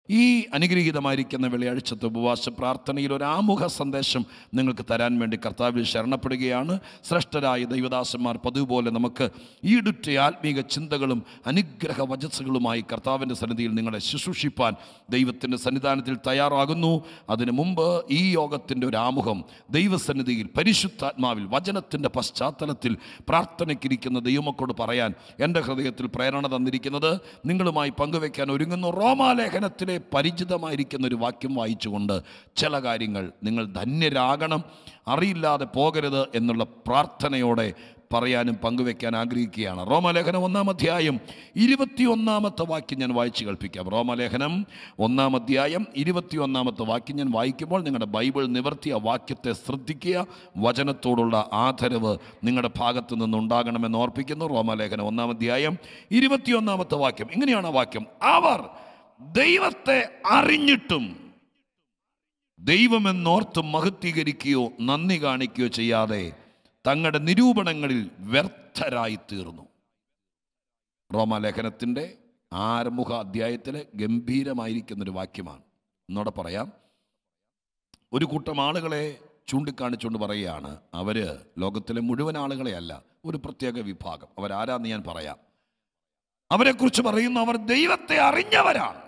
ഈ അനുഗ്രഹീതമായിരിക്കുന്ന വെള്ളിയാഴ്ചത്തെ ഉപവാസ പ്രാർത്ഥനയിൽ ഒരു ആമുഖ സന്ദേശം നിങ്ങൾക്ക് തരാൻ വേണ്ടി കർത്താവിൽ ശരണപ്പെടുകയാണ് ശ്രേഷ്ഠരായ ദൈവദാസന്മാർ പതിവ് പോലെ നമുക്ക് ഈടുറ്റ ആത്മീക ചിന്തകളും അനുഗ്രഹ വചസ്സുകളുമായി കർത്താവിൻ്റെ സന്നിധിയിൽ നിങ്ങളെ ശുശ്രൂഷിപ്പാൻ ദൈവത്തിൻ്റെ സന്നിധാനത്തിൽ തയ്യാറാകുന്നു അതിനു മുമ്പ് ഈ യോഗത്തിൻ്റെ ഒരു ആമുഖം ദൈവസന്നിധിയിൽ പരിശുദ്ധാത്മാവിൽ വചനത്തിൻ്റെ പശ്ചാത്തലത്തിൽ പ്രാർത്ഥനയ്ക്കിരിക്കുന്ന ദൈവമക്കളോട് പറയാൻ എൻ്റെ ഹൃദയത്തിൽ പ്രേരണ തന്നിരിക്കുന്നത് നിങ്ങളുമായി പങ്കുവെക്കാൻ ഒരുങ്ങുന്നു റോമാലേഖനത്തിലെ പരിചിതമായിരിക്കുന്ന ഒരു വാക്യം വായിച്ചുകൊണ്ട് ചില കാര്യങ്ങൾ നിങ്ങൾ ധന്യരാകണം അറിയില്ലാതെ പോകരുത് എന്നുള്ള പ്രാർത്ഥനയോടെ പറയാനും പങ്കുവെക്കാൻ ആഗ്രഹിക്കുകയാണ് റോമലേഖനം ഒന്നാം അധ്യായം ഇരുപത്തിയൊന്നാമത്തെ വാക്യം ഞാൻ വായിച്ചു കേൾപ്പിക്കാം റോമലേഖനം ഒന്നാം അധ്യായം ഇരുപത്തിയൊന്നാമത്തെ വാക്യം ഞാൻ വായിക്കുമ്പോൾ നിങ്ങളുടെ ബൈബിൾ നിവർത്തിയ വാക്യത്തെ ശ്രദ്ധിക്കുക വചനത്തോടുള്ള ആദരവ് നിങ്ങളുടെ ഭാഗത്തു നിന്നുണ്ടാകണമെന്ന് ഓർപ്പിക്കുന്നു റോമലേഖനം ഒന്നാം അധ്യായം ഇരുപത്തിയൊന്നാമത്തെ വാക്യം ഇങ്ങനെയാണ് ആ വാക്യം അവർ ദൈവത്തെ അറിഞ്ഞിട്ടും ദൈവമെന്നോർത്ത് മഹത്വീകരിക്കുകയോ നന്ദി കാണിക്കുകയോ ചെയ്യാതെ തങ്ങളുടെ നിരൂപണങ്ങളിൽ വ്യർത്ഥരായി തീർന്നു റോമാലേഖനത്തിൻ്റെ ആരംമുഖ അധ്യായത്തിലെ ഗംഭീരമായിരിക്കുന്നൊരു വാക്യമാണ് എന്നോടെ പറയാം ഒരു കൂട്ടം ആളുകളെ ചൂണ്ടിക്കാണിച്ചുകൊണ്ട് പറയുകയാണ് അവര് ലോകത്തിലെ മുഴുവൻ ആളുകളെ അല്ല ഒരു പ്രത്യേക വിഭാഗം അവരാരാന്ന് ഞാൻ പറയാം അവരെക്കുറിച്ച് പറയുന്നു അവർ ദൈവത്തെ അറിഞ്ഞവരാണ്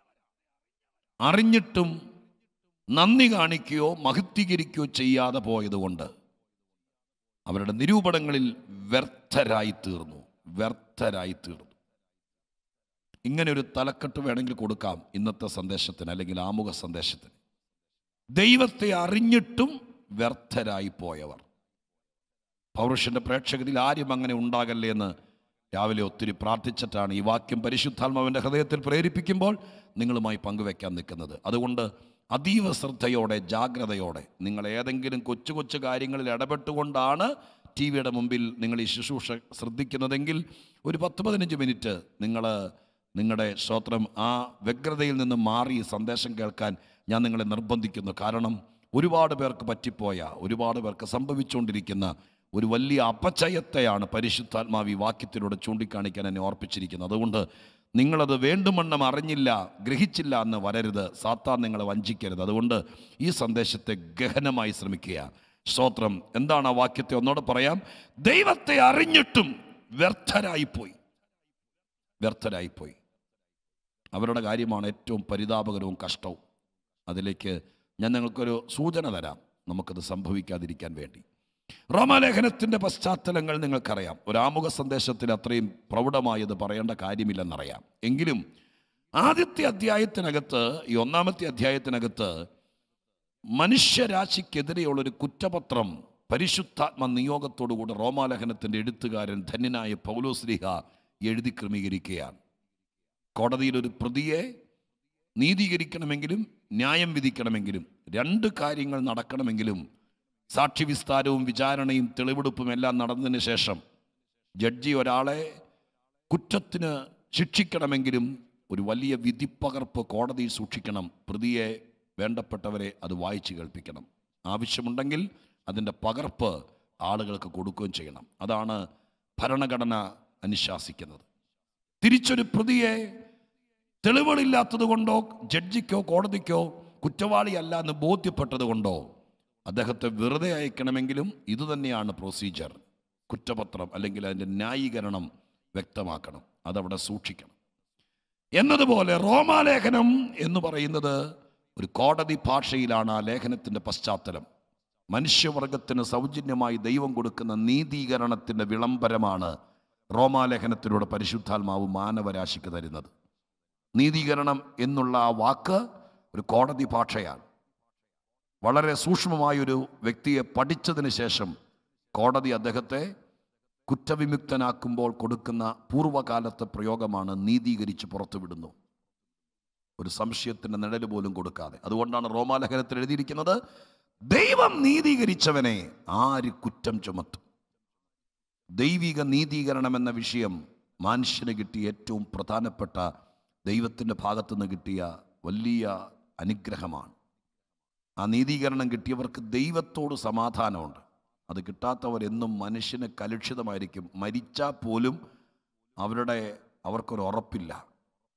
അറിഞ്ഞിട്ടും നന്ദി കാണിക്കുകയോ മഹത്വീകരിക്കുകയോ ചെയ്യാതെ പോയതുകൊണ്ട് അവരുടെ നിരൂപണങ്ങളിൽ വ്യർത്ഥരായി തീർന്നു വ്യർത്ഥരായി തീർന്നു ഇങ്ങനെ ഒരു തലക്കെട്ട് വേണമെങ്കിൽ കൊടുക്കാം ഇന്നത്തെ സന്ദേശത്തിന് അല്ലെങ്കിൽ ആമുഖ സന്ദേശത്തിന് ദൈവത്തെ അറിഞ്ഞിട്ടും വ്യർത്ഥരായി പോയവർ പൗരുഷന്റെ പ്രേക്ഷകരിൽ ആരും അങ്ങനെ ഉണ്ടാകല്ലേ എന്ന് രാവിലെ ഒത്തിരി പ്രാർത്ഥിച്ചിട്ടാണ് ഈ വാക്യം പരിശുദ്ധാത്മാവിൻ്റെ ഹൃദയത്തിൽ പ്രേരിപ്പിക്കുമ്പോൾ നിങ്ങളുമായി പങ്കുവെക്കാൻ നിൽക്കുന്നത് അതുകൊണ്ട് അതീവ ശ്രദ്ധയോടെ ജാഗ്രതയോടെ നിങ്ങൾ ഏതെങ്കിലും കൊച്ചു കൊച്ചു കാര്യങ്ങളിൽ ഇടപെട്ടുകൊണ്ടാണ് ടി വിയുടെ മുമ്പിൽ നിങ്ങൾ ഈ ശുശ്രൂഷ ശ്രദ്ധിക്കുന്നതെങ്കിൽ ഒരു പത്ത് പതിനഞ്ച് മിനിറ്റ് നിങ്ങൾ നിങ്ങളുടെ ശ്രോത്രം ആ വ്യഗ്രതയിൽ നിന്ന് മാറി ഈ സന്ദേശം കേൾക്കാൻ ഞാൻ നിങ്ങളെ നിർബന്ധിക്കുന്നു കാരണം ഒരുപാട് പേർക്ക് പറ്റിപ്പോയ ഒരുപാട് പേർക്ക് സംഭവിച്ചുകൊണ്ടിരിക്കുന്ന ഒരു വലിയ അപചയത്തെയാണ് പരിശുദ്ധാത്മാവ് ഈ വാക്യത്തിലൂടെ ചൂണ്ടിക്കാണിക്കാൻ എന്നെ ഓർപ്പിച്ചിരിക്കുന്നത് അതുകൊണ്ട് നിങ്ങളത് വേണ്ടുമണ്ണം അറിഞ്ഞില്ല ഗ്രഹിച്ചില്ല എന്ന് വരരുത് സാത്താൻ നിങ്ങളെ വഞ്ചിക്കരുത് അതുകൊണ്ട് ഈ സന്ദേശത്തെ ഗഹനമായി ശ്രമിക്കുക സ്തോത്രം എന്താണ് ആ വാക്യത്തെ ഒന്നോടെ പറയാം ദൈവത്തെ അറിഞ്ഞിട്ടും വ്യർത്ഥരായിപ്പോയി വ്യർത്ഥരായിപ്പോയി അവരുടെ കാര്യമാണ് ഏറ്റവും പരിതാപകരവും കഷ്ടവും അതിലേക്ക് ഞാൻ നിങ്ങൾക്കൊരു സൂചന തരാം നമുക്കത് സംഭവിക്കാതിരിക്കാൻ വേണ്ടി റോമാലേഖനത്തിൻ്റെ പശ്ചാത്തലങ്ങൾ നിങ്ങൾക്കറിയാം ഒരു ആമുഖ സന്ദേശത്തിൽ അത്രയും പ്രൗഢമായത് പറയേണ്ട കാര്യമില്ലെന്നറിയാം എങ്കിലും ആദ്യത്തെ അധ്യായത്തിനകത്ത് ഈ ഒന്നാമത്തെ അധ്യായത്തിനകത്ത് മനുഷ്യരാശിക്കെതിരെയുള്ളൊരു കുറ്റപത്രം പരിശുദ്ധാത്മ നിയോഗത്തോടുകൂടി റോമാലേഖനത്തിൻ്റെ എഴുത്തുകാരൻ ധന്യനായ പൗലോസ്ലിഹ എഴുതി ക്രമീകരിക്കുകയാണ് കോടതിയിൽ ഒരു പ്രതിയെ നീതീകരിക്കണമെങ്കിലും ന്യായം വിധിക്കണമെങ്കിലും രണ്ട് കാര്യങ്ങൾ നടക്കണമെങ്കിലും സാക്ഷി വിസ്താരവും വിചാരണയും തെളിവെടുപ്പും എല്ലാം നടന്നതിന് ശേഷം ജഡ്ജി ഒരാളെ കുറ്റത്തിന് ശിക്ഷിക്കണമെങ്കിലും ഒരു വലിയ വിധിപ്പകർപ്പ് കോടതിയിൽ സൂക്ഷിക്കണം പ്രതിയെ വേണ്ടപ്പെട്ടവരെ അത് വായിച്ചു കേൾപ്പിക്കണം ആവശ്യമുണ്ടെങ്കിൽ അതിൻ്റെ പകർപ്പ് ആളുകൾക്ക് കൊടുക്കുകയും ചെയ്യണം അതാണ് ഭരണഘടന അനുശാസിക്കുന്നത് തിരിച്ചൊരു പ്രതിയെ തെളിവുകളില്ലാത്തത് കൊണ്ടോ ജഡ്ജിക്കോ കോടതിക്കോ കുറ്റവാളിയല്ല എന്ന് ബോധ്യപ്പെട്ടത് കൊണ്ടോ അദ്ദേഹത്തെ വെറുതെ അയക്കണമെങ്കിലും ഇതുതന്നെയാണ് പ്രൊസീജിയർ കുറ്റപത്രം അല്ലെങ്കിൽ അതിൻ്റെ ന്യായീകരണം വ്യക്തമാക്കണം അതവിടെ സൂക്ഷിക്കണം എന്നതുപോലെ റോമാലേഖനം എന്ന് പറയുന്നത് ഒരു കോടതി ഭാഷയിലാണ് ആ ലേഖനത്തിൻ്റെ പശ്ചാത്തലം മനുഷ്യവർഗത്തിന് സൗജന്യമായി ദൈവം കൊടുക്കുന്ന നീതീകരണത്തിൻ്റെ വിളംബരമാണ് റോമാലേഖനത്തിലൂടെ പരിശുദ്ധാത്മാവ് മാനവരാശിക്ക് തരുന്നത് നീതീകരണം എന്നുള്ള ആ വാക്ക് ഒരു കോടതി ഭാഷയാണ് വളരെ സൂക്ഷ്മമായൊരു വ്യക്തിയെ പഠിച്ചതിന് ശേഷം കോടതി അദ്ദേഹത്തെ കുറ്റവിമുക്തനാക്കുമ്പോൾ കൊടുക്കുന്ന പൂർവ്വകാലത്തെ പ്രയോഗമാണ് നീതീകരിച്ച് പുറത്തുവിടുന്നു ഒരു സംശയത്തിൻ്റെ നിഴല് പോലും കൊടുക്കാതെ അതുകൊണ്ടാണ് റോമാലേഖനത്തിൽ എഴുതിയിരിക്കുന്നത് ദൈവം നീതീകരിച്ചവനെ ആര് കുറ്റം ചുമത്തും ദൈവിക നീതീകരണം എന്ന വിഷയം മനുഷ്യന് കിട്ടിയ ഏറ്റവും പ്രധാനപ്പെട്ട ദൈവത്തിൻ്റെ ഭാഗത്തുനിന്ന് കിട്ടിയ വലിയ അനുഗ്രഹമാണ് ആ നീതീകരണം കിട്ടിയവർക്ക് ദൈവത്തോട് സമാധാനമുണ്ട് അത് കിട്ടാത്തവരെന്നും മനുഷ്യന് കലുഷിതമായിരിക്കും മരിച്ചാൽ പോലും അവരുടെ അവർക്കൊരു ഉറപ്പില്ല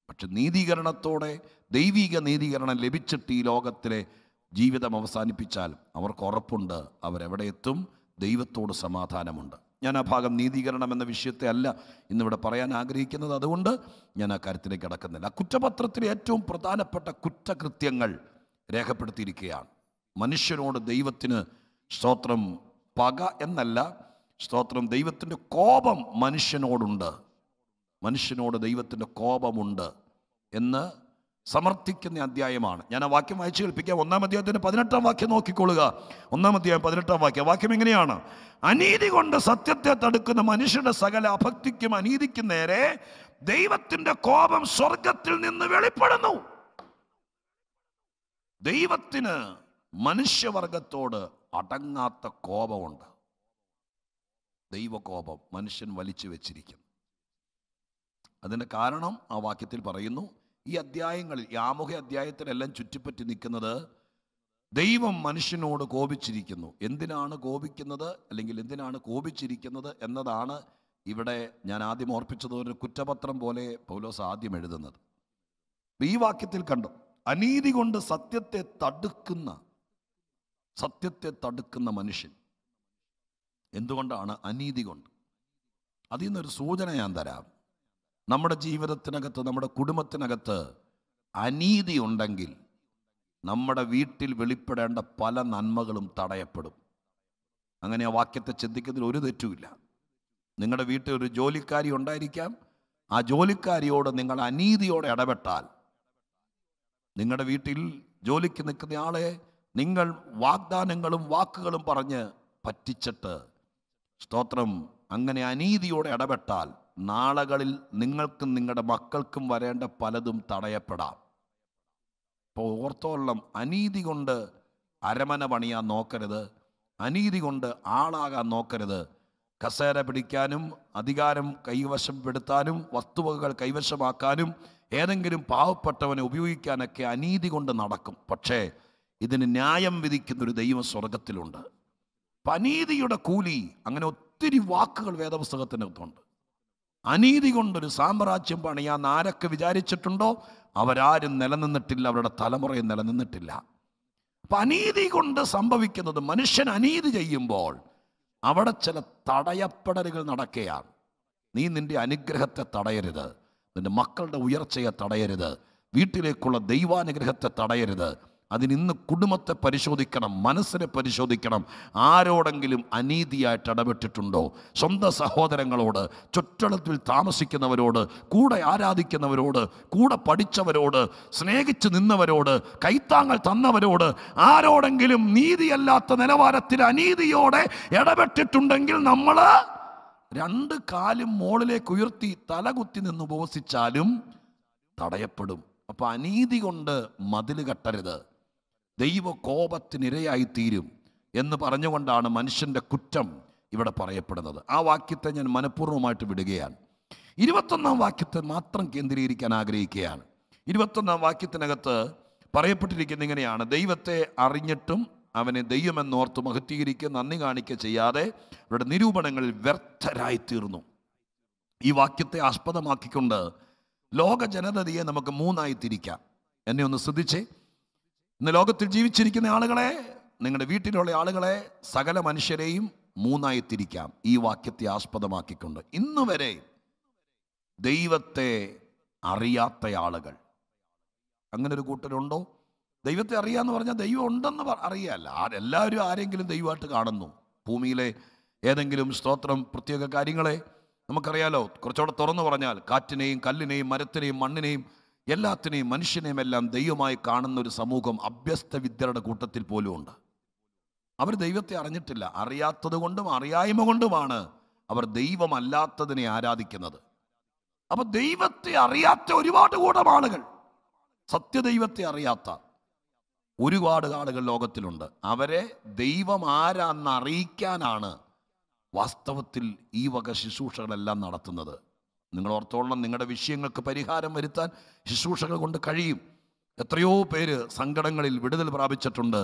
പക്ഷെ നീതീകരണത്തോടെ ദൈവിക നീതീകരണം ലഭിച്ചിട്ട് ഈ ലോകത്തിലെ ജീവിതം അവസാനിപ്പിച്ചാൽ അവർക്ക് ഉറപ്പുണ്ട് അവരെവിടെ എത്തും ദൈവത്തോട് സമാധാനമുണ്ട് ഞാൻ ആ ഭാഗം നീതീകരണം എന്ന വിഷയത്തെ അല്ല ഇന്നിവിടെ പറയാൻ ആഗ്രഹിക്കുന്നത് അതുകൊണ്ട് ഞാൻ ആ കാര്യത്തിലേക്ക് കിടക്കുന്നില്ല ആ കുറ്റപത്രത്തിലെ ഏറ്റവും പ്രധാനപ്പെട്ട കുറ്റകൃത്യങ്ങൾ രേഖപ്പെടുത്തിയിരിക്കുകയാണ് മനുഷ്യനോട് ദൈവത്തിന് സ്തോത്രം പക എന്നല്ല സ്തോത്രം ദൈവത്തിൻ്റെ കോപം മനുഷ്യനോടുണ്ട് മനുഷ്യനോട് ദൈവത്തിൻ്റെ കോപമുണ്ട് എന്ന് സമർത്ഥിക്കുന്ന അധ്യായമാണ് ഞാൻ ആ വാക്യം വായിച്ചു കേൾപ്പിക്കാം ഒന്നാം അധ്യായത്തിൻ്റെ പതിനെട്ടാം വാക്യം നോക്കിക്കൊള്ളുക ഒന്നാം അധ്യായം പതിനെട്ടാം വാക്യം വാക്യം എങ്ങനെയാണ് അനീതി കൊണ്ട് സത്യത്തെ തടുക്കുന്ന മനുഷ്യരുടെ സകല അഭക്തിക്കും അനീതിക്കും നേരെ ദൈവത്തിൻ്റെ കോപം സ്വർഗത്തിൽ നിന്ന് വെളിപ്പെടുന്നു ദൈവത്തിന് മനുഷ്യവർഗത്തോട് അടങ്ങാത്ത കോപമുണ്ട് ദൈവകോപം മനുഷ്യൻ വലിച്ചു വെച്ചിരിക്കുന്നു അതിൻ്റെ കാരണം ആ വാക്യത്തിൽ പറയുന്നു ഈ അധ്യായങ്ങളിൽ ഈ ആമുഖ അധ്യായത്തിലെല്ലാം ചുറ്റിപ്പറ്റി നിൽക്കുന്നത് ദൈവം മനുഷ്യനോട് കോപിച്ചിരിക്കുന്നു എന്തിനാണ് കോപിക്കുന്നത് അല്ലെങ്കിൽ എന്തിനാണ് കോപിച്ചിരിക്കുന്നത് എന്നതാണ് ഇവിടെ ഞാൻ ആദ്യം ഓർപ്പിച്ചത് ഒരു കുറ്റപത്രം പോലെ പൗലോസ് ആദ്യം എഴുതുന്നത് ഈ വാക്യത്തിൽ കണ്ടു അനീതി കൊണ്ട് സത്യത്തെ തടുക്കുന്ന സത്യത്തെ തടുക്കുന്ന മനുഷ്യൻ എന്തുകൊണ്ടാണ് അനീതി കൊണ്ട് അതിൽ നിന്നൊരു സൂചന ഞാൻ തരാം നമ്മുടെ ജീവിതത്തിനകത്ത് നമ്മുടെ കുടുംബത്തിനകത്ത് അനീതി ഉണ്ടെങ്കിൽ നമ്മുടെ വീട്ടിൽ വെളിപ്പെടേണ്ട പല നന്മകളും തടയപ്പെടും അങ്ങനെ ആ വാക്യത്തെ ചിന്തിക്കുന്നതിൽ ഒരു തെറ്റുമില്ല നിങ്ങളുടെ വീട്ടിൽ ഒരു ജോലിക്കാരി ഉണ്ടായിരിക്കാം ആ ജോലിക്കാരിയോട് നിങ്ങൾ അനീതിയോടെ ഇടപെട്ടാൽ നിങ്ങളുടെ വീട്ടിൽ ജോലിക്ക് നിൽക്കുന്ന ആളെ നിങ്ങൾ വാഗ്ദാനങ്ങളും വാക്കുകളും പറഞ്ഞ് പറ്റിച്ചിട്ട് സ്തോത്രം അങ്ങനെ അനീതിയോടെ ഇടപെട്ടാൽ നാളകളിൽ നിങ്ങൾക്കും നിങ്ങളുടെ മക്കൾക്കും വരേണ്ട പലതും തടയപ്പെടാം ഇപ്പോൾ ഓർത്തോളം അനീതി കൊണ്ട് അരമന പണിയാൻ നോക്കരുത് അനീതി കൊണ്ട് ആളാകാൻ നോക്കരുത് കസേര പിടിക്കാനും അധികാരം കൈവശപ്പെടുത്താനും വസ്തുവകകൾ കൈവശമാക്കാനും ഏതെങ്കിലും പാവപ്പെട്ടവനെ ഉപയോഗിക്കാനൊക്കെ അനീതി കൊണ്ട് നടക്കും പക്ഷേ ഇതിന് ന്യായം വിധിക്കുന്ന ഒരു ദൈവം സ്വർഗത്തിലുണ്ട് അപ്പം അനീതിയുടെ കൂലി അങ്ങനെ ഒത്തിരി വാക്കുകൾ വേദപുസ്തകത്തിനകത്തുണ്ട് അനീതി കൊണ്ടൊരു സാമ്രാജ്യം പണിയാൻ ആരൊക്കെ വിചാരിച്ചിട്ടുണ്ടോ അവരാരും നിലനിന്നിട്ടില്ല അവരുടെ തലമുറയും നിലനിന്നിട്ടില്ല അപ്പം അനീതി കൊണ്ട് സംഭവിക്കുന്നത് മനുഷ്യൻ അനീതി ചെയ്യുമ്പോൾ അവിടെ ചില തടയപ്പെടലുകൾ നടക്കുകയാണ് നീ നിന്റെ അനുഗ്രഹത്തെ തടയരുത് നിന്റെ മക്കളുടെ ഉയർച്ചയെ തടയരുത് വീട്ടിലേക്കുള്ള ദൈവാനുഗ്രഹത്തെ തടയരുത് അതിനിന്ന് കുടുംബത്തെ പരിശോധിക്കണം മനസ്സിനെ പരിശോധിക്കണം ആരോടെങ്കിലും അനീതിയായിട്ട് ഇടപെട്ടിട്ടുണ്ടോ സ്വന്തം സഹോദരങ്ങളോട് ചുറ്റളത്തിൽ താമസിക്കുന്നവരോട് കൂടെ ആരാധിക്കുന്നവരോട് കൂടെ പഠിച്ചവരോട് സ്നേഹിച്ച് നിന്നവരോട് കൈത്താങ്ങൾ തന്നവരോട് ആരോടെങ്കിലും നീതിയല്ലാത്ത നിലവാരത്തിൽ അനീതിയോടെ ഇടപെട്ടിട്ടുണ്ടെങ്കിൽ നമ്മൾ രണ്ട് കാലും മോളിലേക്ക് ഉയർത്തി തലകുത്തി നിന്ന് ഉപവസിച്ചാലും തടയപ്പെടും അപ്പൊ അനീതി കൊണ്ട് മതിൽ കെട്ടരുത് ദൈവ കോപത്തിനിരയായിത്തീരും എന്ന് പറഞ്ഞുകൊണ്ടാണ് മനുഷ്യന്റെ കുറ്റം ഇവിടെ പറയപ്പെടുന്നത് ആ വാക്യത്തെ ഞാൻ മനഃപൂർവ്വമായിട്ട് വിടുകയാണ് ഇരുപത്തൊന്നാം വാക്യത്തെ മാത്രം കേന്ദ്രീകരിക്കാൻ ആഗ്രഹിക്കുകയാണ് ഇരുപത്തൊന്നാം വാക്യത്തിനകത്ത് പറയപ്പെട്ടിരിക്കുന്ന ഇങ്ങനെയാണ് ദൈവത്തെ അറിഞ്ഞിട്ടും അവനെ ദൈവമെന്നോർത്ത് മഹത്വീകരിക്കുക നന്ദി കാണിക്കുക ചെയ്യാതെ അവരുടെ നിരൂപണങ്ങളിൽ വ്യർത്ഥരായി തീർന്നു ഈ വാക്യത്തെ ആസ്പദമാക്കിക്കൊണ്ട് ലോക ജനതയെ നമുക്ക് മൂന്നായി തിരിക്കാം എന്നെ ഒന്ന് ശ്രദ്ധിച്ചേ ഇന്ന് ലോകത്തിൽ ജീവിച്ചിരിക്കുന്ന ആളുകളെ നിങ്ങളുടെ വീട്ടിലുള്ള ആളുകളെ സകല മനുഷ്യരെയും മൂന്നായി തിരിക്കാം ഈ വാക്യത്തെ ആസ്പദമാക്കിക്കൊണ്ട് ഇന്ന് വരെ ദൈവത്തെ അറിയാത്ത ആളുകൾ അങ്ങനെ ഒരു കൂട്ടരുണ്ടോ ദൈവത്തെ അറിയാന്ന് പറഞ്ഞാൽ ദൈവം ഉണ്ടെന്ന് പ- അറിയാല്ല ആ- എല്ലാവരും ആരെങ്കിലും ദൈവമായിട്ട് കാണുന്നു ഭൂമിയിലെ ഏതെങ്കിലും സ്തോത്രം പ്രത്യേക കാര്യങ്ങളെ നമുക്കറിയാലോ കുറച്ചുകൂടെ തുറന്നു പറഞ്ഞാൽ കാറ്റിനെയും കല്ലിനെയും മരത്തിനെയും മണ്ണിനെയും എല്ലാത്തിനെയും മനുഷ്യനെയും എല്ലാം ദൈവമായി കാണുന്ന ഒരു സമൂഹം അഭ്യസ്ത വിദ്യരുടെ കൂട്ടത്തിൽ പോലും ഉണ്ട് അവർ ദൈവത്തെ അറിഞ്ഞിട്ടില്ല അറിയാത്തത് കൊണ്ടും അറിയായ്മ കൊണ്ടുമാണ് അവർ ദൈവമല്ലാത്തതിനെ ആരാധിക്കുന്നത് അപ്പൊ ദൈവത്തെ അറിയാത്ത ഒരുപാട് കൂട്ടം ആളുകൾ സത്യദൈവത്തെ അറിയാത്ത ഒരുപാട് ആളുകൾ ലോകത്തിലുണ്ട് അവരെ ദൈവം ആരാന്ന് അറിയിക്കാനാണ് വാസ്തവത്തിൽ ഈ വക ശുശ്രൂഷകളെല്ലാം നടത്തുന്നത് നിങ്ങൾ ഓർത്തോളം നിങ്ങളുടെ വിഷയങ്ങൾക്ക് പരിഹാരം വരുത്താൻ ശുശ്രൂഷകൾ കൊണ്ട് കഴിയും എത്രയോ പേര് സങ്കടങ്ങളിൽ വിടുതൽ പ്രാപിച്ചിട്ടുണ്ട്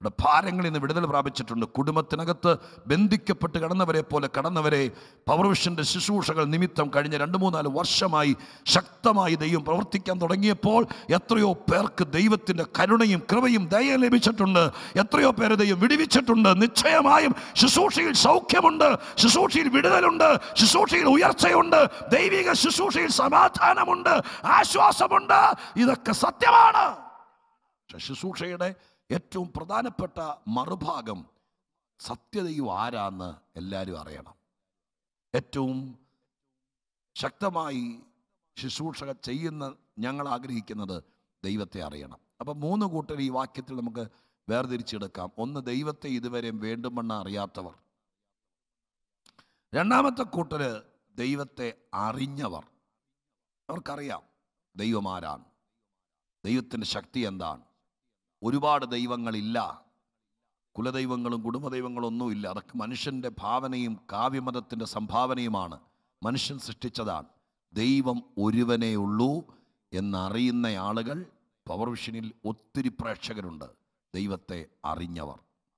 ഇവിടെ ഭാരങ്ങളിൽ നിന്ന് വിടുതൽ പ്രാപിച്ചിട്ടുണ്ട് കുടുംബത്തിനകത്ത് ബന്ധിക്കപ്പെട്ട് കടന്നവരെ പോലെ കടന്നവരെ പവർവിഷൻ്റെ ശുശ്രൂഷകൾ നിമിത്തം കഴിഞ്ഞ രണ്ട് മൂന്നാല് വർഷമായി ശക്തമായി ദൈവം പ്രവർത്തിക്കാൻ തുടങ്ങിയപ്പോൾ എത്രയോ പേർക്ക് ദൈവത്തിൻ്റെ കരുണയും കൃപയും ദയ ലഭിച്ചിട്ടുണ്ട് എത്രയോ പേരെ ദൈവം വിടുവിച്ചിട്ടുണ്ട് നിശ്ചയമായും ശുശ്രൂഷയിൽ സൗഖ്യമുണ്ട് ശുശ്രൂഷയിൽ വിടുതലുണ്ട് ശുശ്രൂഷയിൽ ഉയർച്ചയുണ്ട് ദൈവിക ശുശ്രൂഷയിൽ സമാധാനമുണ്ട് ആശ്വാസമുണ്ട് ഇതൊക്കെ സത്യമാണ് പക്ഷെ ശുശ്രൂഷയുടെ ഏറ്റവും പ്രധാനപ്പെട്ട മറുഭാഗം സത്യതയും ആരാന്ന് എല്ലാവരും അറിയണം ഏറ്റവും ശക്തമായി ശുശ്രൂഷ ചെയ്യുന്ന ഞങ്ങൾ ആഗ്രഹിക്കുന്നത് ദൈവത്തെ അറിയണം അപ്പം മൂന്ന് കൂട്ടർ ഈ വാക്യത്തിൽ നമുക്ക് വേർതിരിച്ചെടുക്കാം ഒന്ന് ദൈവത്തെ ഇതുവരെ വേണ്ടുമെന്ന് അറിയാത്തവർ രണ്ടാമത്തെ കൂട്ടര് ദൈവത്തെ അറിഞ്ഞവർ അവർക്കറിയാം ദൈവം ആരാണ് ദൈവത്തിൻ്റെ ശക്തി എന്താണ് ഒരുപാട് ദൈവങ്ങളില്ല കുലദൈവങ്ങളും കുടുംബദൈവങ്ങളും ഒന്നുമില്ല അതൊക്കെ മനുഷ്യൻ്റെ ഭാവനയും കാവ്യമതത്തിൻ്റെ സംഭാവനയുമാണ് മനുഷ്യൻ സൃഷ്ടിച്ചതാണ് ദൈവം ഒരുവനേ ഉള്ളൂ എന്നറിയുന്ന ആളുകൾ പവർ വിഷനിൽ ഒത്തിരി പ്രേക്ഷകരുണ്ട് ദൈവത്തെ അറിഞ്ഞവർ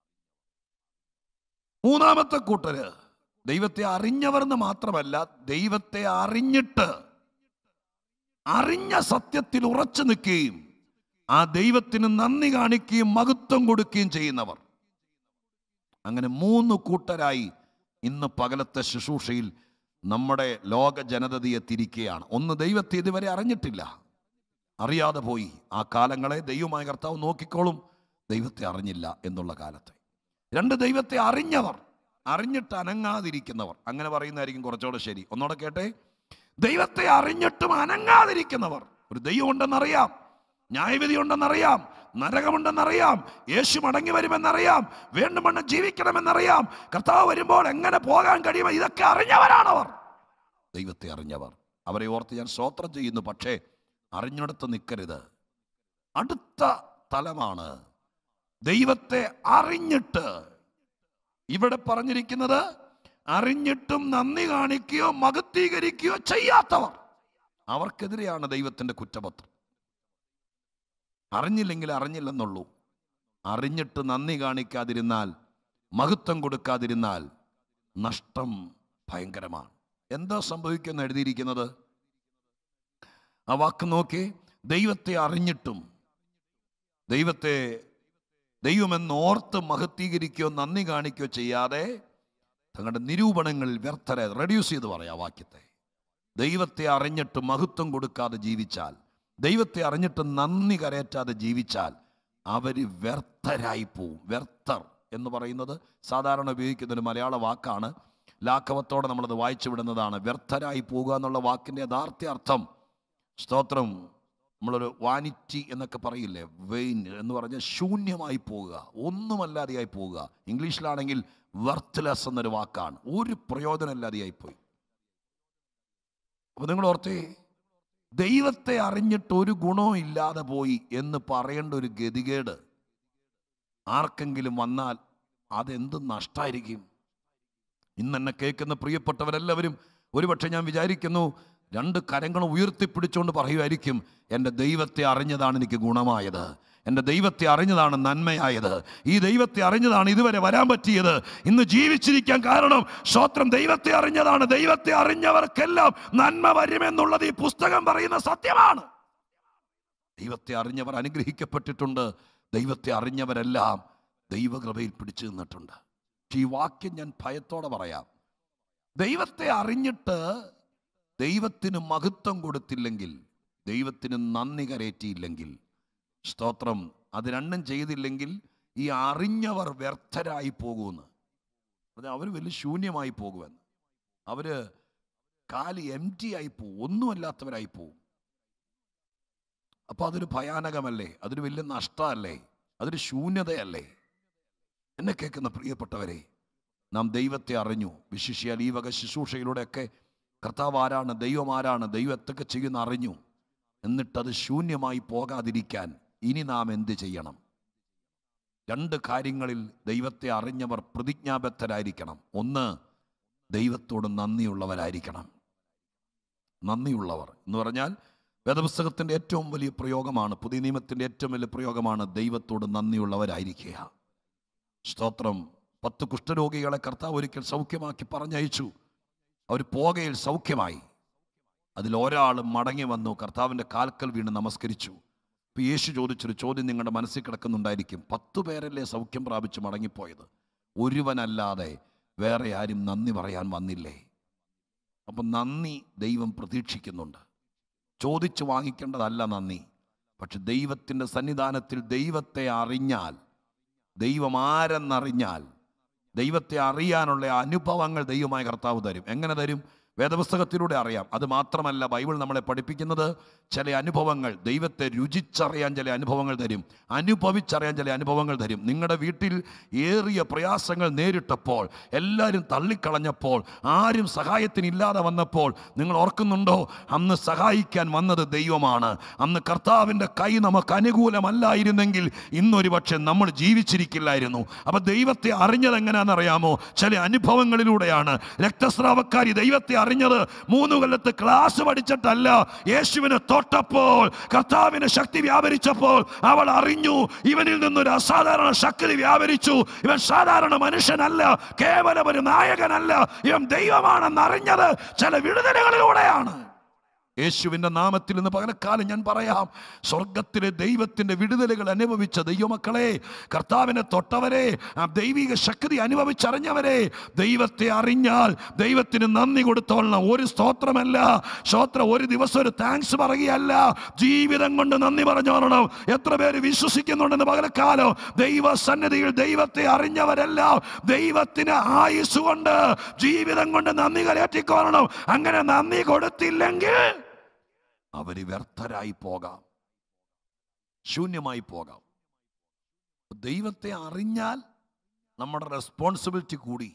മൂന്നാമത്തെ കൂട്ടര് ദൈവത്തെ അറിഞ്ഞവർ എന്ന് മാത്രമല്ല ദൈവത്തെ അറിഞ്ഞിട്ട് അറിഞ്ഞ സത്യത്തിൽ ഉറച്ചു നിൽക്കുകയും ആ ദൈവത്തിന് നന്ദി കാണിക്കുകയും മഹത്വം കൊടുക്കുകയും ചെയ്യുന്നവർ അങ്ങനെ മൂന്ന് കൂട്ടരായി ഇന്ന് പകലത്തെ ശുശ്രൂഷയിൽ നമ്മുടെ ലോക ജനതയെ തിരിക്കുകയാണ് ഒന്ന് ദൈവത്തെ ഇതുവരെ അറിഞ്ഞിട്ടില്ല അറിയാതെ പോയി ആ കാലങ്ങളെ ദൈവമായ കർത്താവ് നോക്കിക്കോളും ദൈവത്തെ അറിഞ്ഞില്ല എന്നുള്ള കാലത്തെ രണ്ട് ദൈവത്തെ അറിഞ്ഞവർ അറിഞ്ഞിട്ട് അനങ്ങാതിരിക്കുന്നവർ അങ്ങനെ പറയുന്നതായിരിക്കും കുറച്ചുകൂടെ ശരി ഒന്നുകൂടെ കേട്ടെ ദൈവത്തെ അറിഞ്ഞിട്ടും അനങ്ങാതിരിക്കുന്നവർ ഒരു ദൈവം ഉണ്ടെന്നറിയാം ന്യായവിധി ഉണ്ടെന്നറിയാം നരകമുണ്ടെന്നറിയാം യേശു മടങ്ങി വരുമെന്നറിയാം വേണ്ടുമെന്ന് ജീവിക്കണമെന്നറിയാം കർത്താവ് വരുമ്പോൾ എങ്ങനെ പോകാൻ കഴിയുമോ ഇതൊക്കെ അറിഞ്ഞവരാണവർ ദൈവത്തെ അറിഞ്ഞവർ അവരെ ഓർത്ത് ഞാൻ സ്തോത്രം ചെയ്യുന്നു പക്ഷേ അറിഞ്ഞിടത്ത് നിൽക്കരുത് അടുത്ത തലമാണ് ദൈവത്തെ അറിഞ്ഞിട്ട് ഇവിടെ പറഞ്ഞിരിക്കുന്നത് അറിഞ്ഞിട്ടും നന്ദി കാണിക്കുകയോ മഹത്വീകരിക്കുകയോ ചെയ്യാത്തവർ അവർക്കെതിരെയാണ് ദൈവത്തിൻ്റെ കുറ്റപത്രം അറിഞ്ഞില്ലെങ്കിൽ അറിഞ്ഞില്ലെന്നുള്ളൂ അറിഞ്ഞിട്ട് നന്ദി കാണിക്കാതിരുന്നാൽ മഹത്വം കൊടുക്കാതിരുന്നാൽ നഷ്ടം ഭയങ്കരമാണ് എന്താ സംഭവിക്കുമെന്ന് എഴുതിയിരിക്കുന്നത് ആ വാക്ക് നോക്കി ദൈവത്തെ അറിഞ്ഞിട്ടും ദൈവത്തെ ദൈവമെന്ന് ഓർത്ത് മഹത്വീകരിക്കുകയോ നന്ദി കാണിക്കുകയോ ചെയ്യാതെ തങ്ങളുടെ നിരൂപണങ്ങളിൽ വ്യർത്ഥരെ റെഡ്യൂസ് ചെയ്ത് പറയാം ആ വാക്യത്തെ ദൈവത്തെ അറിഞ്ഞിട്ട് മഹത്വം കൊടുക്കാതെ ജീവിച്ചാൽ ദൈവത്തെ അറിഞ്ഞിട്ട് നന്ദി കരയറ്റാതെ ജീവിച്ചാൽ അവർ വ്യർത്ഥരായി പോവും വ്യർത്ഥർ എന്ന് പറയുന്നത് സാധാരണ ഉപയോഗിക്കുന്ന ഒരു മലയാള വാക്കാണ് ലാഘവത്തോടെ നമ്മളത് വായിച്ചു വിടുന്നതാണ് വ്യർത്ഥരായി പോകുക എന്നുള്ള വാക്കിൻ്റെ യഥാർത്ഥ അർത്ഥം സ്തോത്രം നമ്മളൊരു വാനിറ്റി എന്നൊക്കെ പറയില്ലേ വെയിൻ എന്ന് പറഞ്ഞാൽ ശൂന്യമായി പോവുക ഒന്നുമല്ലാതെയായി പോവുക ഇംഗ്ലീഷിലാണെങ്കിൽ വെർത്ത്ലെസ് എന്നൊരു വാക്കാണ് ഒരു പ്രയോജനമില്ലാതെയായി പോയി അപ്പോൾ നിങ്ങൾ ഓർത്തേ ദൈവത്തെ അറിഞ്ഞിട്ട് ഒരു ഗുണവും ഇല്ലാതെ പോയി എന്ന് പറയേണ്ട ഒരു ഗതികേട് ആർക്കെങ്കിലും വന്നാൽ അതെന്ത് നഷ്ടമായിരിക്കും ഇന്ന് എന്നെ കേൾക്കുന്ന പ്രിയപ്പെട്ടവരെല്ലാവരും ഒരുപക്ഷെ ഞാൻ വിചാരിക്കുന്നു രണ്ട് കരങ്ങളും ഉയർത്തിപ്പിടിച്ചുകൊണ്ട് പറയുമായിരിക്കും എൻ്റെ ദൈവത്തെ അറിഞ്ഞതാണ് എനിക്ക് ഗുണമായത് എൻ്റെ ദൈവത്തെ അറിഞ്ഞതാണ് നന്മയായത് ഈ ദൈവത്തെ അറിഞ്ഞതാണ് ഇതുവരെ വരാൻ പറ്റിയത് ഇന്ന് ജീവിച്ചിരിക്കാൻ കാരണം സ്വത്രം ദൈവത്തെ അറിഞ്ഞതാണ് ദൈവത്തെ അറിഞ്ഞവർക്കെല്ലാം നന്മ വരുമെന്നുള്ളത് ഈ പുസ്തകം പറയുന്ന സത്യമാണ് ദൈവത്തെ അറിഞ്ഞവർ അനുഗ്രഹിക്കപ്പെട്ടിട്ടുണ്ട് ദൈവത്തെ അറിഞ്ഞവരെല്ലാം ദൈവകൃപയിൽ പിടിച്ചു നിന്നിട്ടുണ്ട് പക്ഷേ ഈ വാക്യം ഞാൻ ഭയത്തോടെ പറയാം ദൈവത്തെ അറിഞ്ഞിട്ട് ദൈവത്തിന് മഹത്വം കൊടുത്തില്ലെങ്കിൽ ദൈവത്തിന് നന്ദി കരയറ്റിയില്ലെങ്കിൽ സ്തോത്രം അത് രണ്ടും ചെയ്തില്ലെങ്കിൽ ഈ അറിഞ്ഞവർ വ്യർത്ഥരായി പോകുമെന്ന് അത് അവർ വലിയ ശൂന്യമായി പോകുമെന്ന് അവർ കാലി എം ടി ആയി പോകും ഒന്നുമല്ലാത്തവരായി പോകും അപ്പോൾ അതൊരു ഭയാനകമല്ലേ അതൊരു വലിയ നഷ്ടമല്ലേ അതൊരു ശൂന്യതയല്ലേ എന്നെ കേൾക്കുന്ന പ്രിയപ്പെട്ടവരെ നാം ദൈവത്തെ അറിഞ്ഞു വിശിഷ്യാൽ ഈ വക ശുശ്രൂഷയിലൂടെയൊക്കെ കർത്താവ് ആരാണ് ദൈവം ആരാണ് ദൈവം എന്തൊക്കെ ചെയ്യുന്ന അറിഞ്ഞു എന്നിട്ടത് ശൂന്യമായി പോകാതിരിക്കാൻ ഇനി നാം എന്ത് ചെയ്യണം രണ്ട് കാര്യങ്ങളിൽ ദൈവത്തെ അറിഞ്ഞവർ പ്രതിജ്ഞാബദ്ധരായിരിക്കണം ഒന്ന് ദൈവത്തോട് നന്ദിയുള്ളവരായിരിക്കണം നന്ദിയുള്ളവർ എന്ന് പറഞ്ഞാൽ വേദപുസ്തകത്തിൻ്റെ ഏറ്റവും വലിയ പ്രയോഗമാണ് പുതിയ നിയമത്തിൻ്റെ ഏറ്റവും വലിയ പ്രയോഗമാണ് ദൈവത്തോട് നന്ദിയുള്ളവരായിരിക്കുക സ്തോത്രം പത്ത് കുഷ്ഠരോഗികളെ കർത്താവ് ഒരിക്കൽ സൗഖ്യമാക്കി പറഞ്ഞയച്ചു അവർ പോകയിൽ സൗഖ്യമായി അതിൽ ഒരാൾ മടങ്ങി വന്നു കർത്താവിൻ്റെ കാൽക്കൽ വീണ് നമസ്കരിച്ചു ഇപ്പം യേശു ചോദിച്ചൊരു ചോദ്യം നിങ്ങളുടെ മനസ്സിൽ കിടക്കുന്നുണ്ടായിരിക്കും പത്തു പേരല്ലേ സൗഖ്യം പ്രാപിച്ച് മടങ്ങിപ്പോയത് ഒരുവനല്ലാതെ വേറെ ആരും നന്ദി പറയാൻ വന്നില്ലേ അപ്പം നന്ദി ദൈവം പ്രതീക്ഷിക്കുന്നുണ്ട് ചോദിച്ചു വാങ്ങിക്കേണ്ടതല്ല നന്ദി പക്ഷെ ദൈവത്തിൻ്റെ സന്നിധാനത്തിൽ ദൈവത്തെ അറിഞ്ഞാൽ ദൈവം ആരെന്നറിഞ്ഞാൽ ദൈവത്തെ അറിയാനുള്ള അനുഭവങ്ങൾ ദൈവമായ കർത്താവ് തരും എങ്ങനെ തരും വേദപുസ്തകത്തിലൂടെ അറിയാം അത് മാത്രമല്ല ബൈബിൾ നമ്മളെ പഠിപ്പിക്കുന്നത് ചില അനുഭവങ്ങൾ ദൈവത്തെ രുചിച്ചറിയാൻ ചില അനുഭവങ്ങൾ തരും അനുഭവിച്ചറിയാൻ ചില അനുഭവങ്ങൾ തരും നിങ്ങളുടെ വീട്ടിൽ ഏറിയ പ്രയാസങ്ങൾ നേരിട്ടപ്പോൾ എല്ലാവരും തള്ളിക്കളഞ്ഞപ്പോൾ ആരും സഹായത്തിനില്ലാതെ വന്നപ്പോൾ നിങ്ങൾ ഓർക്കുന്നുണ്ടോ അന്ന് സഹായിക്കാൻ വന്നത് ദൈവമാണ് അന്ന് കർത്താവിൻ്റെ കൈ നമുക്ക് അനുകൂലമല്ലായിരുന്നെങ്കിൽ ഇന്നൊരു പക്ഷെ നമ്മൾ ജീവിച്ചിരിക്കില്ലായിരുന്നു അപ്പൊ ദൈവത്തെ അറിഞ്ഞത് എങ്ങനെയാണെന്നറിയാമോ ചില അനുഭവങ്ങളിലൂടെയാണ് രക്തസ്രാവക്കാരി ദൈവത്തെ അറിഞ്ഞത് മൂന്ന് കൊല്ലത്ത് ക്ലാസ് പഠിച്ചിട്ടല്ല യേശുവിനെ തൊട്ടപ്പോൾ കർത്താവിന് ശക്തി വ്യാപരിച്ചപ്പോൾ അവൾ അറിഞ്ഞു ഇവനിൽ നിന്നൊരു അസാധാരണ ശക്തി വ്യാപരിച്ചു ഇവൻ സാധാരണ മനുഷ്യനല്ല കേവലം ഒരു നായകനല്ല ഇവൻ ദൈവമാണെന്ന് അറിഞ്ഞത് ചില വിടുതലുകളിലൂടെയാണ് യേശുവിൻ്റെ നാമത്തിൽ ഇന്ന് പകലക്കാലം ഞാൻ പറയാം സ്വർഗത്തിലെ ദൈവത്തിൻ്റെ വിടുതലുകൾ അനുഭവിച്ച ദൈവമക്കളെ കർത്താവിനെ തൊട്ടവരെ ആ ദൈവിക ശക്തി അനുഭവിച്ചറിഞ്ഞവരെ ദൈവത്തെ അറിഞ്ഞാൽ ദൈവത്തിന് നന്ദി കൊടുത്തോളണം ഒരു സ്തോത്രമല്ല സ്തോത്രം ഒരു ദിവസം ഒരു താങ്ക്സ് പറയുകയല്ല ജീവിതം കൊണ്ട് നന്ദി പറഞ്ഞോളണം എത്ര പേര് വിശ്വസിക്കുന്നുണ്ടെന്ന് പകലക്കാലം ദൈവ സന്നിധിയിൽ ദൈവത്തെ അറിഞ്ഞവരെല്ലാം ദൈവത്തിന് ആയുസ് കൊണ്ട് ജീവിതം കൊണ്ട് നന്ദി കരയറ്റിക്കോളണം അങ്ങനെ നന്ദി കൊടുത്തില്ലെങ്കിൽ അവര് വ്യർത്ഥരായി പോകാം ശൂന്യമായി പോകാം ദൈവത്തെ അറിഞ്ഞാൽ നമ്മുടെ റെസ്പോൺസിബിലിറ്റി കൂടി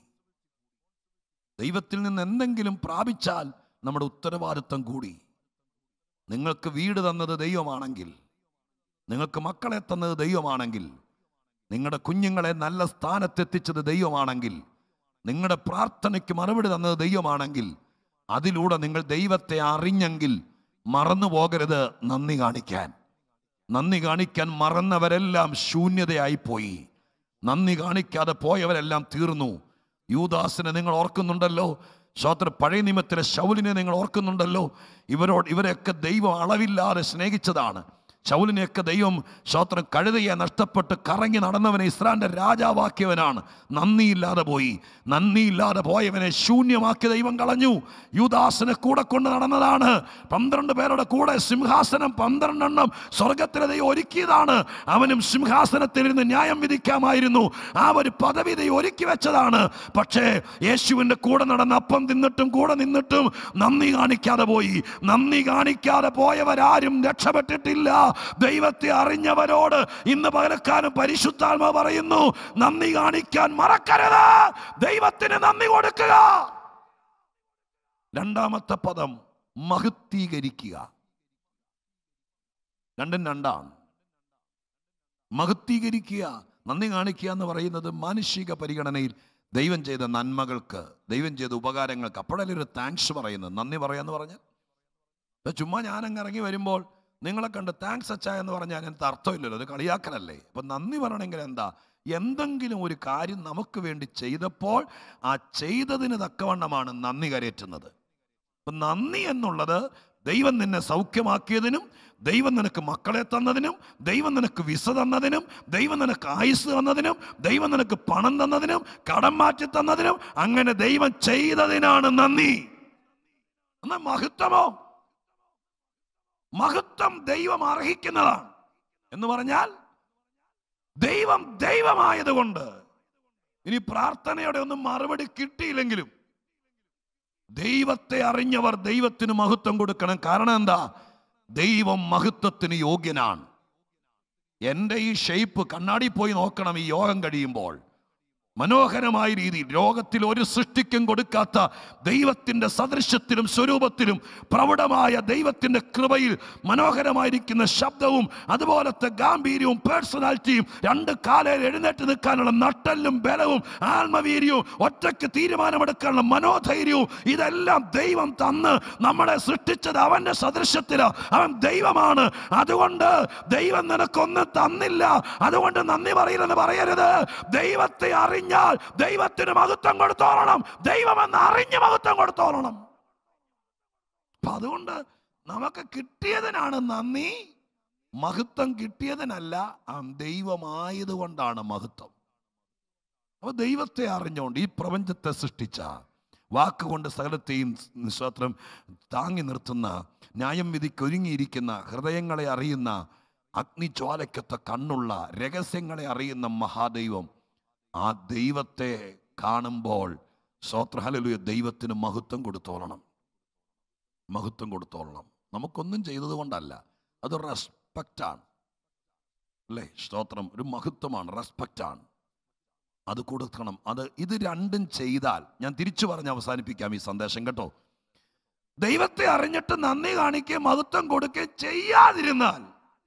ദൈവത്തിൽ നിന്ന് എന്തെങ്കിലും പ്രാപിച്ചാൽ നമ്മുടെ ഉത്തരവാദിത്വം കൂടി നിങ്ങൾക്ക് വീട് തന്നത് ദൈവമാണെങ്കിൽ നിങ്ങൾക്ക് മക്കളെ തന്നത് ദൈവമാണെങ്കിൽ നിങ്ങളുടെ കുഞ്ഞുങ്ങളെ നല്ല സ്ഥാനത്തെത്തിച്ചത് ദൈവമാണെങ്കിൽ നിങ്ങളുടെ പ്രാർത്ഥനയ്ക്ക് മറുപടി തന്നത് ദൈവമാണെങ്കിൽ അതിലൂടെ നിങ്ങൾ ദൈവത്തെ അറിഞ്ഞെങ്കിൽ മറന്നു പോകരുത് നന്ദി കാണിക്കാൻ നന്ദി കാണിക്കാൻ മറന്നവരെല്ലാം ശൂന്യതയായി പോയി നന്ദി കാണിക്കാതെ പോയവരെല്ലാം തീർന്നു യൂദാസിനെ നിങ്ങൾ ഓർക്കുന്നുണ്ടല്ലോ ശ്രോത്ര പഴയ നിയമത്തിലെ ശൗലിനെ നിങ്ങൾ ഓർക്കുന്നുണ്ടല്ലോ ഇവരോട് ഇവരെയൊക്കെ ദൈവം അളവില്ലാതെ സ്നേഹിച്ചതാണ് ശൗലിനെയൊക്കെ ദൈവം ശ്രോത്രം കഴുതയെ നഷ്ടപ്പെട്ട് കറങ്ങി നടന്നവനെ ഇസ്രാന്റെ രാജാവാക്കിയവനാണ് നന്ദിയില്ലാതെ പോയി നന്ദിയില്ലാതെ പോയവനെ ശൂന്യമാക്കി ദൈവം കളഞ്ഞു യൂദാസിനെ കൂടെ കൊണ്ട് നടന്നതാണ് പന്ത്രണ്ട് പേരുടെ കൂടെ സിംഹാസനം പന്ത്രണ്ടെണ്ണം സ്വർഗത്തിലെ ദൈവം ഒരുക്കിയതാണ് അവനും സിംഹാസനത്തിൽ ഇരുന്ന് ന്യായം വിധിക്കാമായിരുന്നു ആ ഒരു പദവി ദൈവം ഒരുക്കി വെച്ചതാണ് പക്ഷേ യേശുവിൻ്റെ കൂടെ നടന്ന് അപ്പം തിന്നിട്ടും കൂടെ നിന്നിട്ടും നന്ദി കാണിക്കാതെ പോയി നന്ദി കാണിക്കാതെ പോയവരാരും രക്ഷപ്പെട്ടിട്ടില്ല ദൈവത്തെ അറിഞ്ഞവരോട് ഇന്ന് പകരക്കാരൻ പരിശുദ്ധാത്മ പറയുന്നു നന്ദി കാണിക്കാൻ മറക്കരുത് ദൈവത്തിന് നന്ദി കൊടുക്കുക രണ്ടാമത്തെ പദം മഹത്വീകരിക്കുക രണ്ടും രണ്ടാണ് മഹത്വീകരിക്കുക നന്ദി കാണിക്കുക എന്ന് പറയുന്നത് മാനുഷിക പരിഗണനയിൽ ദൈവം ചെയ്ത നന്മകൾക്ക് ദൈവം ചെയ്ത ഉപകാരങ്ങൾക്ക് അപ്പോഴല്ലേ ഒരു താങ്ക്സ് പറയുന്നത് നന്ദി പറയാന്ന് പറഞ്ഞാൽ ഇപ്പൊ ചുമ്മാ ഞാനങ്ങ് ഇറങ്ങി വരുമ്പോൾ നിങ്ങളെ കണ്ട് താങ്ക്സ് അച്ഛ എന്ന് പറഞ്ഞാൽ അതിനകത്ത് അർത്ഥമില്ലല്ലോ അത് കളിയാക്കലല്ലേ അപ്പൊ നന്ദി പറയണമെങ്കിൽ എന്താ എന്തെങ്കിലും ഒരു കാര്യം നമുക്ക് വേണ്ടി ചെയ്തപ്പോൾ ആ ചെയ്തതിന് തക്കവണ്ണമാണ് നന്ദി കരയറ്റുന്നത് അപ്പൊ നന്ദി എന്നുള്ളത് ദൈവം നിന്നെ സൗഖ്യമാക്കിയതിനും ദൈവം നിനക്ക് മക്കളെ തന്നതിനും ദൈവം നിനക്ക് വിസ തന്നതിനും ദൈവം നിനക്ക് ആയുസ് തന്നതിനും ദൈവം നിനക്ക് പണം തന്നതിനും കടം മാറ്റി തന്നതിനും അങ്ങനെ ദൈവം ചെയ്തതിനാണ് നന്ദി എന്നാൽ മഹത്വമോ മഹത്വം ദൈവം അർഹിക്കുന്നതാണ് എന്ന് പറഞ്ഞാൽ ദൈവം ദൈവമായതുകൊണ്ട് ഇനി പ്രാർത്ഥനയുടെ ഒന്നും മറുപടി കിട്ടിയില്ലെങ്കിലും ദൈവത്തെ അറിഞ്ഞവർ ദൈവത്തിന് മഹത്വം കൊടുക്കണം കാരണം എന്താ ദൈവം മഹത്വത്തിന് യോഗ്യനാണ് എൻ്റെ ഈ ഷേപ്പ് കണ്ണാടി പോയി നോക്കണം ഈ യോഗം കഴിയുമ്പോൾ മനോഹരമായ രീതിയിൽ ലോകത്തിൽ ഒരു സൃഷ്ടിക്കും കൊടുക്കാത്ത ദൈവത്തിൻ്റെ സദൃശ്യത്തിലും സ്വരൂപത്തിലും പ്രൗഢമായ ദൈവത്തിൻ്റെ കൃപയിൽ മനോഹരമായിരിക്കുന്ന ശബ്ദവും അതുപോലത്തെ ഗാംഭീര്യവും പേഴ്സണാലിറ്റിയും രണ്ട് കാലയിൽ എഴുന്നേറ്റ് നിൽക്കാനുള്ള നട്ടല്ലും ബലവും ആത്മവീര്യവും ഒറ്റയ്ക്ക് തീരുമാനമെടുക്കാനുള്ള മനോധൈര്യവും ഇതെല്ലാം ദൈവം തന്ന് നമ്മളെ സൃഷ്ടിച്ചത് അവൻ്റെ സദൃശ്യത്തിലാണ് അവൻ ദൈവമാണ് അതുകൊണ്ട് ദൈവം നിനക്കൊന്നും തന്നില്ല അതുകൊണ്ട് നന്ദി പറയില്ലെന്ന് പറയരുത് ദൈവത്തെ അറിഞ്ഞാൽ ദൈവത്തിന് മഹത്വം കൊടുത്തോളണം ദൈവമെന്ന് അറിഞ്ഞ് മഹത്വം കൊടുത്തോളണം അപ്പൊ അതുകൊണ്ട് നമുക്ക് കിട്ടിയതിനാണ് നന്ദി മഹത്വം കിട്ടിയതിനല്ല ആ ദൈവമായതുകൊണ്ടാണ് മഹത്വം അപ്പൊ ദൈവത്തെ അറിഞ്ഞുകൊണ്ട് ഈ പ്രപഞ്ചത്തെ സൃഷ്ടിച്ച വാക്കുകൊണ്ട് സകലത്തെയും നിസ്വാത്രം താങ്ങി നിർത്തുന്ന ന്യായം വിധിക്ക് ഒരുങ്ങിയിരിക്കുന്ന ഹൃദയങ്ങളെ അറിയുന്ന അഗ്നിജ്വാലയ്ക്കൊത്ത കണ്ണുള്ള രഹസ്യങ്ങളെ അറിയുന്ന മഹാദൈവം ആ ദൈവത്തെ കാണുമ്പോൾ സ്വത്രഹലലുയ ദൈവത്തിന് മഹത്വം കൊടുത്തോളണം മഹത്വം കൊടുത്തോളണം നമുക്കൊന്നും ചെയ്തത് കൊണ്ടല്ല അത് റെസ്പെക്റ്റാണ് അല്ലേ സ്തോത്രം ഒരു മഹത്വമാണ് റെസ്പെക്റ്റാണ് അത് കൊടുക്കണം അത് ഇത് രണ്ടും ചെയ്താൽ ഞാൻ തിരിച്ചു പറഞ്ഞ് അവസാനിപ്പിക്കാം ഈ സന്ദേശം കേട്ടോ ദൈവത്തെ അറിഞ്ഞിട്ട് നന്ദി കാണിക്കുകയും മഹത്വം കൊടുക്കുകയും ചെയ്യാതിരുന്നാൽ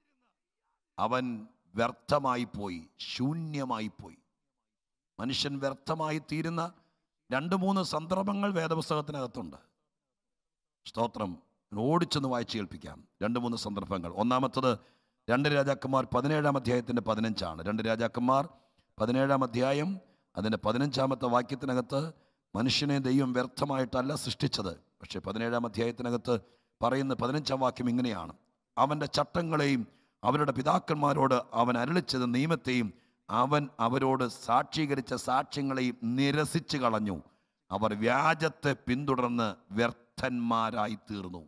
അവൻ വ്യർത്ഥമായി പോയി ശൂന്യമായി പോയി മനുഷ്യൻ വ്യർത്ഥമായി തീരുന്ന രണ്ട് മൂന്ന് സന്ദർഭങ്ങൾ വേദപുസ്തകത്തിനകത്തുണ്ട് സ്തോത്രം ഓടിച്ചെന്ന് വായിച്ചു കേൾപ്പിക്കാം രണ്ട് മൂന്ന് സന്ദർഭങ്ങൾ ഒന്നാമത്തത് രണ്ട് രാജാക്കന്മാർ പതിനേഴാം അധ്യായത്തിൻ്റെ പതിനഞ്ചാണ് രണ്ട് രാജാക്കന്മാർ പതിനേഴാം അധ്യായം അതിൻ്റെ പതിനഞ്ചാമത്തെ വാക്യത്തിനകത്ത് മനുഷ്യനെ ദൈവം വ്യർത്ഥമായിട്ടല്ല സൃഷ്ടിച്ചത് പക്ഷേ പതിനേഴാം അധ്യായത്തിനകത്ത് പറയുന്ന പതിനഞ്ചാം വാക്യം ഇങ്ങനെയാണ് അവൻ്റെ ചട്ടങ്ങളെയും അവരുടെ പിതാക്കന്മാരോട് അവൻ അരളിച്ചത് നിയമത്തെയും അവൻ അവരോട് സാക്ഷീകരിച്ച സാക്ഷ്യങ്ങളെയും നിരസിച്ചു കളഞ്ഞു അവർ വ്യാജത്തെ പിന്തുടർന്ന് വ്യർത്ഥന്മാരായി തീർന്നു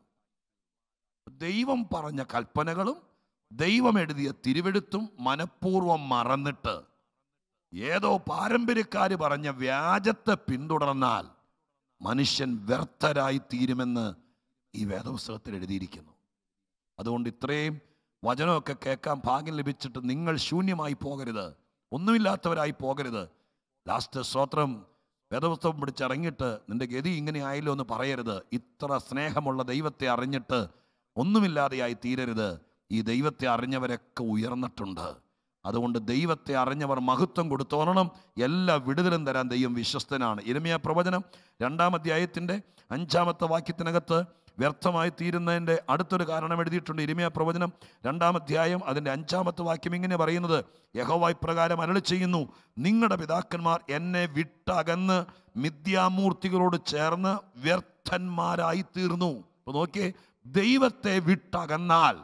ദൈവം പറഞ്ഞ കൽപ്പനകളും ദൈവം എഴുതിയ തിരുവെടുത്തും മനഃപൂർവ്വം മറന്നിട്ട് ഏതോ പാരമ്പര്യക്കാർ പറഞ്ഞ വ്യാജത്തെ പിന്തുടർന്നാൽ മനുഷ്യൻ വ്യർത്ഥരായി തീരുമെന്ന് ഈ വേദപുസ്തകത്തിൽ എഴുതിയിരിക്കുന്നു അതുകൊണ്ട് ഇത്രയും വചനമൊക്കെ കേൾക്കാൻ ഭാഗ്യം ലഭിച്ചിട്ട് നിങ്ങൾ ശൂന്യമായി പോകരുത് ഒന്നുമില്ലാത്തവരായി പോകരുത് ലാസ്റ്റ് സ്തോത്രം വേദപുസ്തകം പിടിച്ചിറങ്ങിയിട്ട് നിന്റെ ഗതി ഇങ്ങനെ ആയല്ലോ എന്ന് പറയരുത് ഇത്ര സ്നേഹമുള്ള ദൈവത്തെ അറിഞ്ഞിട്ട് ഒന്നുമില്ലാതെയായി തീരരുത് ഈ ദൈവത്തെ അറിഞ്ഞവരൊക്കെ ഉയർന്നിട്ടുണ്ട് അതുകൊണ്ട് ദൈവത്തെ അറിഞ്ഞവർ മഹത്വം കൊടുത്തോളണം എല്ലാ വിടുതലും തരാൻ ദൈവം വിശ്വസ്തനാണ് ഇരമിയ പ്രവചനം രണ്ടാം അധ്യായത്തിൻ്റെ അഞ്ചാമത്തെ വാക്യത്തിനകത്ത് വ്യർത്ഥമായി തീരുന്നതിൻ്റെ അടുത്തൊരു കാരണം എഴുതിയിട്ടുണ്ട് ഇരിമിയ പ്രവചനം രണ്ടാം അധ്യായം അതിൻ്റെ അഞ്ചാമത്തെ വാക്യം ഇങ്ങനെ പറയുന്നത് യഹോവായി പ്രകാരം അരളി ചെയ്യുന്നു നിങ്ങളുടെ പിതാക്കന്മാർ എന്നെ വിട്ടകന്ന് മിഥ്യാമൂർത്തികളോട് ചേർന്ന് വ്യർത്ഥന്മാരായി തീർന്നു അപ്പൊ നോക്കിയേ ദൈവത്തെ വിട്ടകന്നാൽ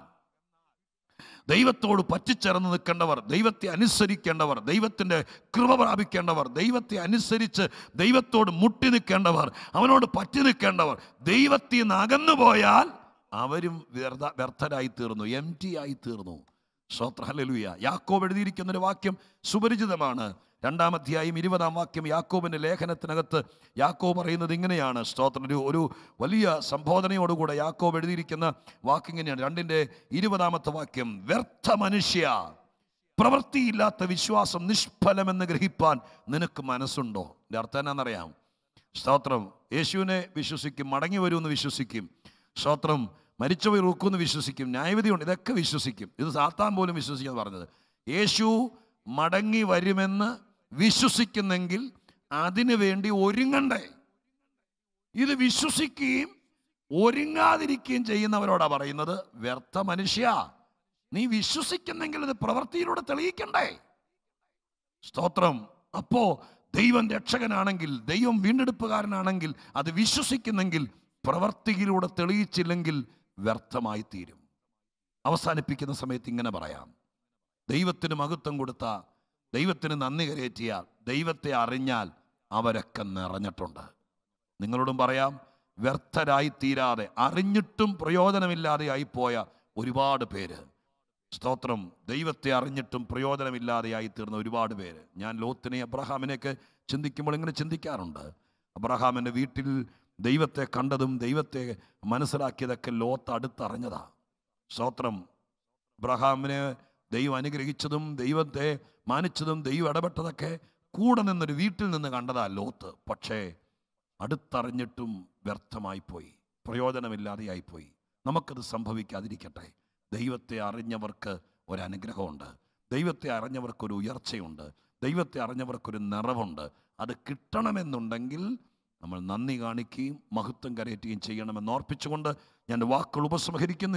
ദൈവത്തോട് പറ്റിച്ചേർന്ന് നിൽക്കേണ്ടവർ ദൈവത്തെ അനുസരിക്കേണ്ടവർ ദൈവത്തിൻ്റെ കൃപ പ്രാപിക്കേണ്ടവർ ദൈവത്തെ അനുസരിച്ച് ദൈവത്തോട് മുട്ടി നിൽക്കേണ്ടവർ അവനോട് പറ്റി നിൽക്കേണ്ടവർ ദൈവത്തിൽ നിന്ന് അകന്നു പോയാൽ അവരും വ്യർത്ഥ വ്യർത്ഥരായി തീർന്നു എം ടി ആയി തീർന്നു ശ്രോത്രഹലലുയ യാക്കോബ് എഴുതിയിരിക്കുന്ന ഒരു വാക്യം സുപരിചിതമാണ് രണ്ടാം അധ്യായം ഇരുപതാം വാക്യം യാക്കോബിൻ്റെ ലേഖനത്തിനകത്ത് യാക്കോബ് പറയുന്നത് ഇങ്ങനെയാണ് സ്തോത്രം ഒരു ഒരു വലിയ സംബോധനയോടുകൂടെ യാക്കോബ് എഴുതിയിരിക്കുന്ന വാക്കിങ്ങനെയാണ് രണ്ടിൻ്റെ ഇരുപതാമത്തെ വാക്യം വ്യർത്ഥ മനുഷ്യ പ്രവൃത്തിയില്ലാത്ത വിശ്വാസം നിഷ്ഫലമെന്ന് ഗ്രഹിപ്പാൻ നിനക്ക് മനസ്സുണ്ടോ എൻ്റെ അർത്ഥം എന്നാണെന്നറിയാം സ്തോത്രം യേശുവിനെ വിശ്വസിക്കും മടങ്ങി വരുമെന്ന് വിശ്വസിക്കും സ്തോത്രം മരിച്ചവർ ഊക്കുമെന്ന് വിശ്വസിക്കും ന്യായവിധിയുണ്ട് ഇതൊക്കെ വിശ്വസിക്കും ഇത് സാത്താൻ പോലും വിശ്വസിക്കാൻ പറഞ്ഞത് യേശു മടങ്ങി വരുമെന്ന് വിശ്വസിക്കുന്നെങ്കിൽ അതിനു വേണ്ടി ഒരുങ്ങണ്ടേ ഇത് വിശ്വസിക്കുകയും ഒരുങ്ങാതിരിക്കുകയും ചെയ്യുന്നവരോടാ പറയുന്നത് വ്യർത്ഥ മനുഷ്യ നീ വിശ്വസിക്കുന്നെങ്കിൽ ഇത് പ്രവൃത്തിയിലൂടെ തെളിയിക്കണ്ടേ സ്തോത്രം അപ്പോ ദൈവം രക്ഷകനാണെങ്കിൽ ദൈവം വീണ്ടെടുപ്പുകാരനാണെങ്കിൽ അത് വിശ്വസിക്കുന്നെങ്കിൽ പ്രവർത്തിയിലൂടെ തെളിയിച്ചില്ലെങ്കിൽ വ്യർത്ഥമായി തീരും അവസാനിപ്പിക്കുന്ന സമയത്ത് ഇങ്ങനെ പറയാം ദൈവത്തിന് മഹത്വം കൊടുത്ത ദൈവത്തിന് നന്ദി കരയറ്റിയ ദൈവത്തെ അറിഞ്ഞാൽ അവരൊക്കെ നിറഞ്ഞിട്ടുണ്ട് നിങ്ങളോടും പറയാം വ്യർത്ഥരായി തീരാതെ അറിഞ്ഞിട്ടും പ്രയോജനമില്ലാതെ ആയിപ്പോയ ഒരുപാട് പേര് സ്തോത്രം ദൈവത്തെ അറിഞ്ഞിട്ടും പ്രയോജനമില്ലാതെയായി തീർന്ന ഒരുപാട് പേര് ഞാൻ ലോത്തിനെ അബ്രഹാമിനെയൊക്കെ ചിന്തിക്കുമ്പോൾ ഇങ്ങനെ ചിന്തിക്കാറുണ്ട് അബ്രഹാമിൻ്റെ വീട്ടിൽ ദൈവത്തെ കണ്ടതും ദൈവത്തെ മനസ്സിലാക്കിയതൊക്കെ ലോത്ത് അടുത്തറിഞ്ഞതാ സ്തോത്രം അബ്രഹാമിനെ ദൈവം അനുഗ്രഹിച്ചതും ദൈവത്തെ മാനിച്ചതും ദൈവം ഇടപെട്ടതൊക്കെ കൂടെ നിന്നൊരു വീട്ടിൽ നിന്ന് കണ്ടതാ ലോത്ത് പക്ഷേ അടുത്തറിഞ്ഞിട്ടും വ്യർത്ഥമായിപ്പോയി പ്രയോജനമില്ലാതെയായിപ്പോയി നമുക്കത് സംഭവിക്കാതിരിക്കട്ടെ ദൈവത്തെ അറിഞ്ഞവർക്ക് ഒരനുഗ്രഹമുണ്ട് ദൈവത്തെ അറിഞ്ഞവർക്കൊരു ഉയർച്ചയുണ്ട് ദൈവത്തെ അറിഞ്ഞവർക്കൊരു നിറവുണ്ട് അത് കിട്ടണമെന്നുണ്ടെങ്കിൽ നമ്മൾ നന്ദി കാണിക്കുകയും മഹത്വം കരയറ്റുകയും ചെയ്യണമെന്ന് ഓർപ്പിച്ചുകൊണ്ട് ഞാൻ വാക്കുകൾ ഉപസംഹരിക്കുന്നു